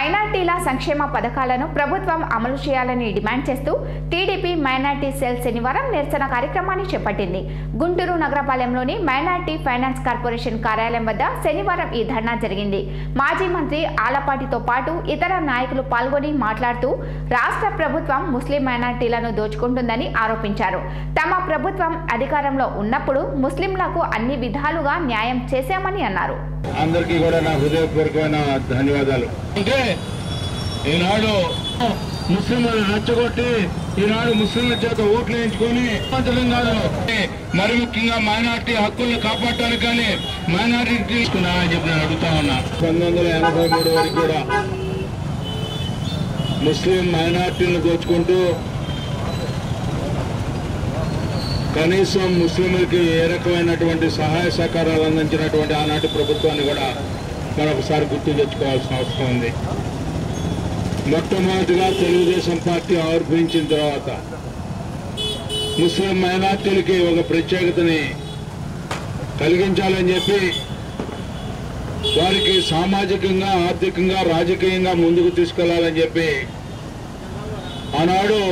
మైనార్టీల సంక్షేమ పథకాలను ప్రభుత్వం అమలు చేయాలని డిమాండ్ చేస్తూ టీడీపీ మైనార్టీ సెల్ శనివారం నిరసన కార్యక్రమాన్ని చేపట్టింది గుంటూరు నగరపాలెంలోని మైనార్టీ ఫైనాన్స్ కార్పొరేషన్ కార్యాలయం వద్ద శనివారం ఈ ధర్నా జరిగింది మాజీ మంత్రి ఆలపాటితో పాటు ఇతర నాయకులు పాల్గొని మాట్లాడుతూ రాష్ట్ర ప్రభుత్వం ముస్లిం మైనార్టీలను దోచుకుంటుందని ఆరోపించారు తమ ప్రభుత్వం అధికారంలో ఉన్నప్పుడు ముస్లింలకు అన్ని విధాలుగా న్యాయం చేశామని అన్నారు అందరికీ కూడా నా హృదయపూర్వకమైన ధన్యవాదాలు అంటే ఈనాడు ముస్లింలను రెచ్చగొట్టి ఈనాడు ముస్లింల చేత ఓట్లు వేయించుకొని పంచడం కాదు మరి ముఖ్యంగా మైనార్టీ హక్కుల్ని కాపాడటానికి కానీ మైనార్టీ తీసుకున్నానని చెప్పి నేను అడుగుతా ఉన్నా పంతొమ్మిది వందల ఎనభై మూడు వరకు కూడా ముస్లిం మైనార్టీలను దోచుకుంటూ కనీసం ముస్లింలకి ఏ రకమైనటువంటి సహాయ సహకారాలు అందించినటువంటి ఆనాటి ప్రభుత్వాన్ని కూడా మరొకసారి గుర్తు తెచ్చుకోవాల్సిన అవసరం ఉంది మొట్టమొదటిగా తెలుగుదేశం పార్టీ ఆవిర్భవించిన తర్వాత ముస్లిం మైనార్టీలకి ఒక ప్రత్యేకతని కలిగించాలని చెప్పి వారికి సామాజికంగా ఆర్థికంగా రాజకీయంగా ముందుకు తీసుకెళ్లాలని చెప్పి ఆనాడు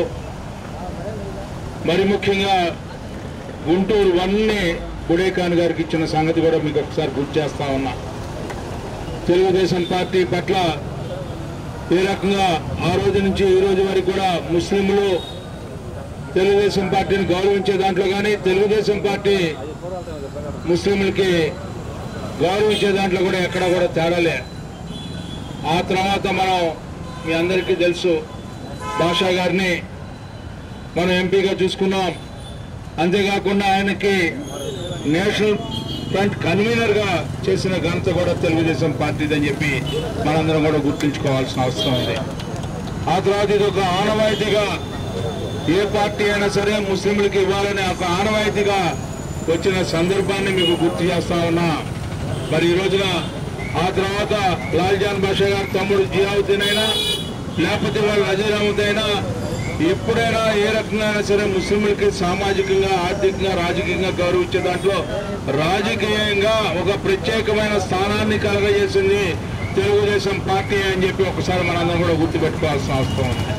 మరి ముఖ్యంగా గుంటూరు వన్ని బుడేఖాన్ గారికి ఇచ్చిన సంగతి కూడా మీకు ఒకసారి గుర్తు చేస్తా ఉన్నా తెలుగుదేశం పార్టీ పట్ల ఏ రకంగా ఆ రోజు నుంచి ఈ రోజు వరకు కూడా ముస్లింలు తెలుగుదేశం పార్టీని గౌరవించే దాంట్లో కానీ తెలుగుదేశం పార్టీ ముస్లింలకి గౌరవించే దాంట్లో కూడా ఎక్కడ కూడా తేడాలే ఆ తర్వాత మనం మీ అందరికీ తెలుసు భాషా గారిని మనం ఎంపీగా చూసుకున్నాం అంతేకాకుండా ఆయనకి నేషనల్ ఫ్రంట్ కన్వీనర్ గా చేసిన ఘనత కూడా తెలుగుదేశం పార్టీదని చెప్పి మనందరం కూడా గుర్తుంచుకోవాల్సిన అవసరం ఉంది ఆ తర్వాత ఇది ఒక ఆనవాయితీగా ఏ పార్టీ అయినా సరే ముస్లింలకు ఇవ్వాలనే ఒక ఆనవాయితీగా వచ్చిన సందర్భాన్ని మీకు గుర్తు చేస్తా ఉన్నా మరి ఈ రోజున ఆ తర్వాత లాల్జాన్ బాషా గారి తమ్ముడు జియావుద్దీన్ అయినా లేకపోతే వాళ్ళ అజయ్ అహ్మద్ అయినా ఎప్పుడైనా ఏ రకంగా సరే ముస్లింలకి సామాజికంగా ఆర్థికంగా రాజకీయంగా గౌరవించే దాంట్లో రాజకీయంగా ఒక ప్రత్యేకమైన స్థానాన్ని కలగజేసింది తెలుగుదేశం పార్టీ అని చెప్పి ఒకసారి మనందరం కూడా గుర్తుపెట్టుకోవాల్సిన అవసరం ఉంది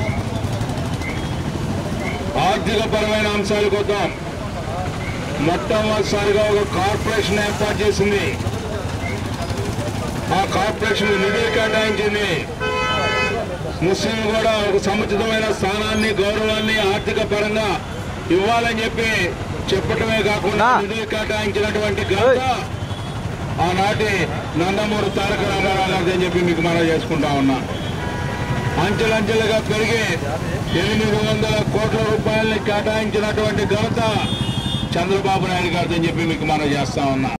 ఆర్థిక పరమైన అంశాలకు వద్దాం మొట్టమొదటిసారిగా ఒక కార్పొరేషన్ ఏర్పాటు చేసింది ఆ కార్పొరేషన్ నిధులు కేటాయించింది ముస్లిం కూడా ఒక సముచితమైన స్థానాన్ని గౌరవాన్ని ఆర్థిక పరంగా ఇవ్వాలని చెప్పి చెప్పటమే కాకుండా నిధులు కేటాయించినటువంటి ఘనత ఆనాటి నందమూరి తారక రామారావు గారిది అని చెప్పి మీకు మనం చేసుకుంటా ఉన్నా అంచెలంచెలుగా పెరిగి ఎనిమిది వందల కోట్ల రూపాయలని కేటాయించినటువంటి ఘనత చంద్రబాబు నాయుడు గారిని చెప్పి మీకు మనం చేస్తా ఉన్నా